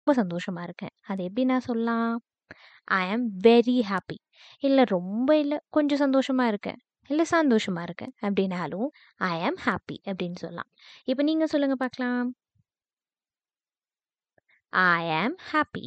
ரொம்ப சந்தோஷமா இருக்கேன். அது எப்படி நான் சொல்லலாம்? ஐ ஆம் வெரி ஹேப்பி. இல்ல ரொம்ப இல்ல, கொஞ்சம் சந்தோஷமா இருக்கேன். இல்ல சந்தோஷமா இருக்கேன். அப்படின்னாலும் ஐ ஆம் ஹேப்பி அப்படின்னு சொல்லலாம். இப்ப நீங்க சொல்லுங்க பார்க்கலாம். ஐ ஆம் ஹேப்பி.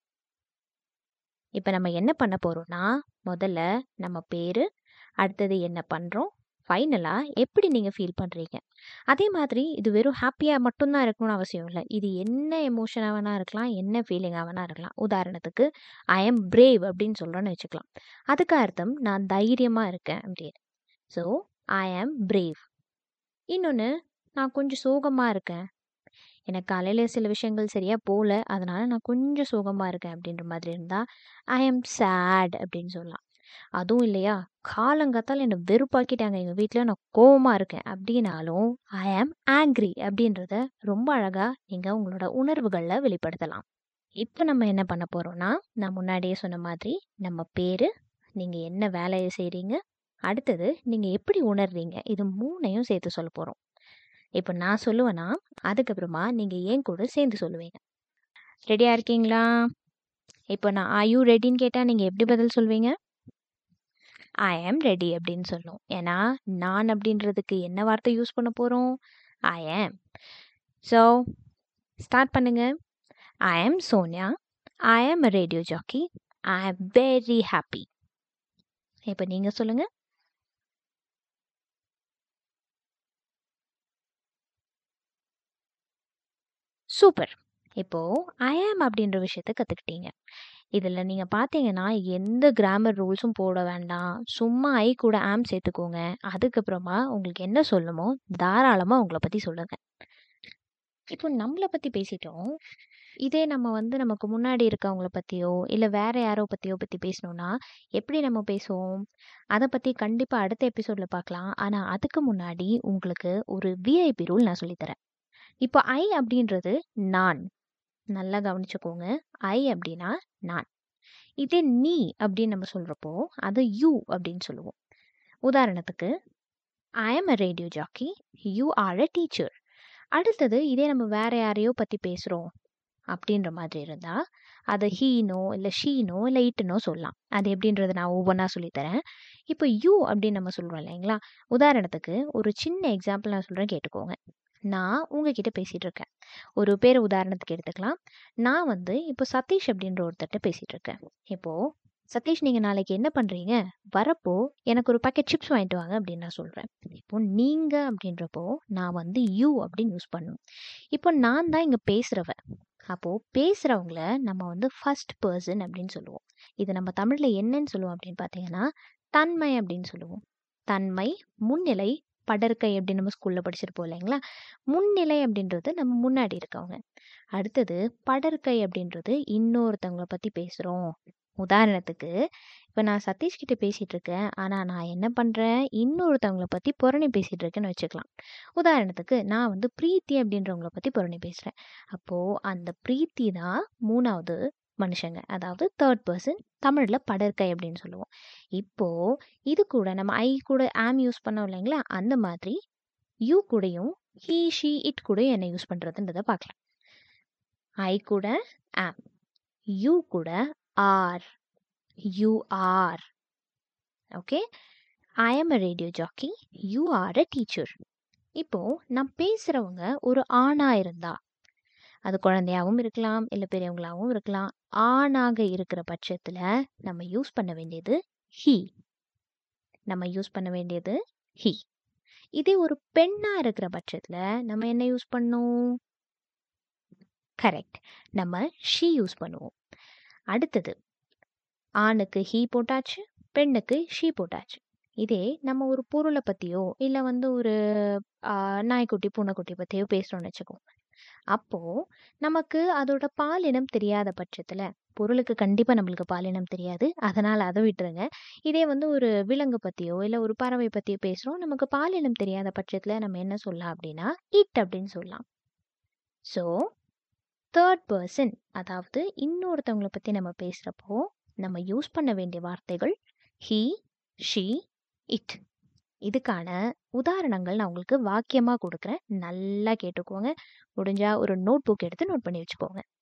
இப்ப நம்ம என்ன பண்ண போறோம்னா, முதல்ல நம்ம பேரு, அடுத்தது என்ன பண்றோம், ஃபைனலா எப்படி நீங்க ஃபீல் பண்றீங்க. அதே மாதிரி இது வெறும் ஹேப்பியா மட்டும் தான் இருக்கணும்னு அவசியம் இல்ல. இது என்ன எமோஷனா வேணா இருக்கலாம், என்ன ஃபீலிங்கா வேணா இருக்கலாம். உதாரணத்துக்கு ஐ ஆம் பிரேவ் அப்படின்னு சொல்றோம்னு வச்சுக்கலாம். அதுக்கு அர்த்தம் நான் தைரியமா இருக்கேன் அப்படின்னு. ஸோ ஐ ஆம் பிரேவ். இன்னொன்னு நான் கொஞ்சம் சோகமா இருக்கேன். எனக்கு காலையில சில விஷயங்கள் சரியா போல. அதனால நான் கொஞ்சம் சோகமா இருக்கேன் அப்படின்ற மாதிரி இருந்தா, ஐ ஆம் சேட் அப்படின்னு சொல்லலாம். அதுவும் இல்லையா, காலங்காத்தால என்ன வெறுப்பாக்கிட்டாங்க எங்க வீட்ல. நான் கோவமா இருக்கேன் அப்படின்னாலும், ஐ ஆம் ஆங்ரி அப்படின்றத ரொம்ப அழகா நீங்க உங்களோட உணர்வுகள்ல வெளிப்படுத்தலாம். இப்ப நம்ம என்ன பண்ண போறோம்னா, நான் முன்னாடியே சொன்ன மாதிரி நம்ம பேரு, நீங்க என்ன வேலைய செய்றீங்க, அடுத்தது நீங்க எப்படி உணர்றீங்க, இது 3யும் சேர்த்து சொல்லப் போறோம். இப்ப நான் சொல்லுவேன்னா, அதுக்கப்புறமா நீங்க என் கூட சேர்ந்து சொல்லுவீங்க. ரெடியா இருக்கீங்களா? இப்ப நான் ஆர் யூ ரெடின்னு கேட்டா நீங்க எப்படி பதில் சொல்வீங்க? ஐ ஆம் ரெடி அப்படின்னு சொல்லணும். ஏன்னா, நான் அப்படின்றதுக்கு என்ன வார்த்தை யூஸ் பண்ண போறோம்? ஐ ஆம். ஸோ ஸ்டார்ட் பண்ணுங்க. ஐ ஆம் சோனியா. ஐ am a radio Jackie. I am very happy. இப்ப நீங்க சொல்லுங்க. சூப்பர். இப்போ ஐ ஆம் அப்படின்ற விஷயத்த கத்துக்கிட்டீங்க. இதுல நீங்க பார்த்தீங்கன்னா, எந்த கிராமர் ரூல்ஸும் போட வேண்டாம். சும்மா ஐ கூட ஆம் சேர்த்துக்கோங்க. அதுக்கப்புறமா உங்களுக்கு என்ன சொல்லணுமோ, தாராளமா உங்கள பத்தி சொல்லுங்க. இப்போ நம்மள பத்தி பேசிட்டோம். இதே நம்ம வந்து நமக்கு முன்னாடி இருக்கவங்கள பத்தியோ, இல்ல வேற யாரோ பத்தியோ பத்தி பேசணும்னா, எப்படி நம்ம பேசுவோம்? அத பத்தி கண்டிப்பா அடுத்த எபிசோட்ல பார்க்கலாம். ஆனா அதுக்கு முன்னாடி உங்களுக்கு ஒரு விஐபி ரூல் நான் சொல்லித் தரேன். இப்போ ஐ அப்படின்றது நான். நல்லா கவனிச்சுக்கோங்க. ஐ அப்படின்னா நான். இதே நீ அப்படின்னு நம்ம சொல்றப்போ, அது யூ அப்படின்னு சொல்லுவோம். உதாரணத்துக்கு, I am a radio jockey. You are a teacher. அடுத்தது இதே நம்ம வேற யாரையோ பத்தி பேசுறோம் அப்படின்ற மாதிரி இருந்தா, அத ஹீனோ, இல்ல ஷீனோ, இல்ல இட்னோ சொல்லலாம். அது எப்படின்றத நான் ஒவ்வொன்னா சொல்லித் தரேன். இப்போ யூ அப்படின்னு நம்ம சொல்றோம் இல்லைங்களா? உதாரணத்துக்கு ஒரு சின்ன எக்ஸாம்பிள் நான் சொல்றேன் கேட்டுக்கோங்க. நான் உங்ககிட்ட பேசிட்டு இருக்கேன். ஒரு பேர உதாரணத்துக்கு எடுத்துக்கலாம். நான் வந்து இப்போ சதீஷ் அப்படின்ற ஒருத்தர்ட்ட பேசிட்டு இருக்கேன். இப்போ சதீஷ் நீங்க நாளைக்கு என்ன பண்றீங்க? வரப்போ எனக்கு ஒரு பாக்கெட் சிப்ஸ் வாங்கிட்டு வாங்க அப்படின்னு நான் சொல்றேன். இப்போ நீங்க அப்படின்றப்போ நான் வந்து யூ அப்படின்னு யூஸ் பண்ணணும். இப்போ நான் தான் இங்க பேசுறவ. அப்போ பேசுறவங்கள நம்ம வந்து ஃபர்ஸ்ட் பெர்சன் அப்படின்னு சொல்லுவோம். இது நம்ம தமிழ்ல என்னன்னு சொல்லுவோம் அப்படின்னு பார்த்தீங்கன்னா, தன்மை அப்படின்னு சொல்லுவோம். தன்மை, முன்னிலை, படர்க்கை அப்படின்னு நம்ம ஸ்கூல்ல படிச்சிருப்போம் இல்லைங்களா? முன்னிலை அப்படின்றது நம்ம முன்னாடி இருக்கவங்க. அடுத்தது படர்க்கை அப்படின்றது இன்னொருத்தவங்கள பத்தி பேசுறோம். உதாரணத்துக்கு, இப்ப நான் சதீஷ் கிட்ட பேசிட்டு இருக்கேன். ஆனா நான் என்ன பண்றேன்? இன்னொருத்தவங்கள பத்தி புரணி பேசிட்டு இருக்கேன்னு வச்சுக்கலாம். உதாரணத்துக்கு, நான் வந்து பிரீத்தி அப்படின்றவங்கள பத்தி புரணி பேசுறேன். அப்போ அந்த பிரீத்தி தான் 3வது மனுஷங்க. அதாவது தேர்ட் பெர்சன். தமிழ்ல படர்க்கை அப்படின்னு சொல்லுவோம். இப்போ இது கூட நம்ம ஐ கூட ஆம் யூஸ் பண்ணோம் இல்லைங்களா? அந்த மாதிரி யூ கூடயும் ஹி, ஷி, இட் கூடயும் என்ன யூஸ் பண்றதுன்றத பார்க்கலாம். ஐ கூட ஆம். யூ கூட are. You are. Okay. I am a radio jockey. You are a teacher. இப்போ நான் பேசுறவங்க ஒரு ஆணா இருந்தா, அது குழந்தையாவும் இருக்கலாம், இல்ல பெரியவங்களாவும் இருக்கலாம். ஆணாக இருக்கிற பட்சத்துல நம்ம யூஸ் பண்ண வேண்டியது ஹி. நம்ம யூஸ் பண்ண வேண்டியது ஹி. இதே ஒரு பெண்ணா இருக்கிற பட்சத்துல நம்ம என்ன யூஸ் பண்ணணும்? கரெக்ட். நம்ம ஷி யூஸ் பண்ணுவோம். அடுத்தது, ஆணுக்கு ஹி போட்டாச்சு, பெண்ணுக்கு ஷி போட்டாச்சு. இதே நம்ம ஒரு பொருள பத்தியோ, இல்ல வந்து ஒரு அ நாய்க்குட்டி, பூனைக்குட்டி பத்தியோ பேசுறோம்னு வச்சுக்கோங்க. அப்போ நமக்கு அதோட பாலினம் தெரியாத பட்சத்துல, பொருளுக்கு கண்டிப்பா நம்மளுக்கு பாலினம் தெரியாது. அதனால அத விட்டுருங்க. இதே வந்து ஒரு விலங்கு பத்தியோ, இல்ல ஒரு பறவை பத்தியோ பேசுறோம். நமக்கு பாலினம் தெரியாத பட்சத்துல நம்ம என்ன சொல்லலாம் அப்படின்னா, இட் அப்படின்னு சொல்லலாம். ஸோ, தேர்ட் பெர்சன் அதாவது இன்னொருத்தவங்கள பத்தி நம்ம பேசுறப்போ, நம்ம யூஸ் பண்ண வேண்டிய வார்த்தைகள் ஹி, ஷி, இட். இதுக்கான உதாரணங்கள் நான் உங்களுக்கு வாக்கியமா குடுக்குறேன். நல்லா கேட்டுக்கோங்க. முடிஞ்சா ஒரு நோட் புக் எடுத்து நோட் பண்ணி வச்சுக்கோங்க.